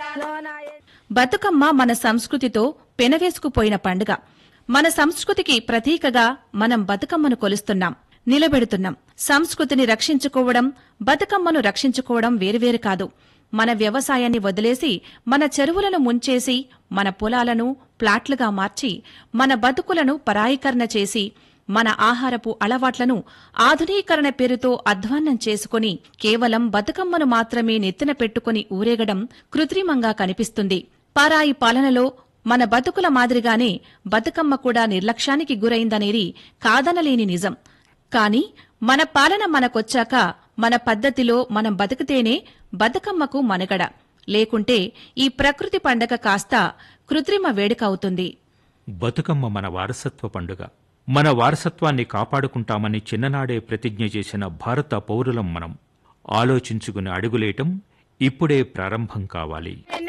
బతుకమ్మ మన సంస్కృతితో పెనవేసుకుపోయిన పండుగ మన సంస్కృతికి ప్రతీకగా మనం బతుకమ్మను కొలుస్తున్నాం నిలబెడుతున్నాం సంస్కృతిని రక్షించుకోవడం బతుకమ్మను రక్షించుకోవడం వేరువేరు కాదు మన వ్యవసాయాన్ని వదిలేసి మన చెరువులను ముంచేసి మన పొలాలను ప్లాట్లుగా మార్చి మన బతుకులను పరాయీకరణ చేసి మన ఆహారపు అలవాట్లను ఆధునీకరణ పేరుతో అధ్వాన్నం చేసుకుని కేవలం బతుకమ్మను మాత్రమే నెత్తిన పెట్టుకుని ఊరేగడం కృత్రిమంగా కనిపిస్తుంది పారాయి పాలనలో మన బతుకుల మాదిరిగానే బతుకమ్మ కూడా నిర్లక్ష్యానికి గురైందనేది కాదనలేని నిజం కాని మన పాలన మనకొచ్చాక మన పద్ధతిలో మనం బతికితేనే బతుకమ్మకు మనగడ లేకుంటే ఈ ప్రకృతి పండగ కాస్త కృత్రిమ వేడుక అవుతుంది బతుకమ్మ మన వారసత్వ పండుగ మన వారసత్వాన్ని కాపాడుకుంటామని చిన్ననాడే ప్రతిజ్ఞ చేసిన భారత పౌరులం మనం ఆలోచించుకుని అడుగులేయటం ఇప్పుడే ప్రారంభం కావాలి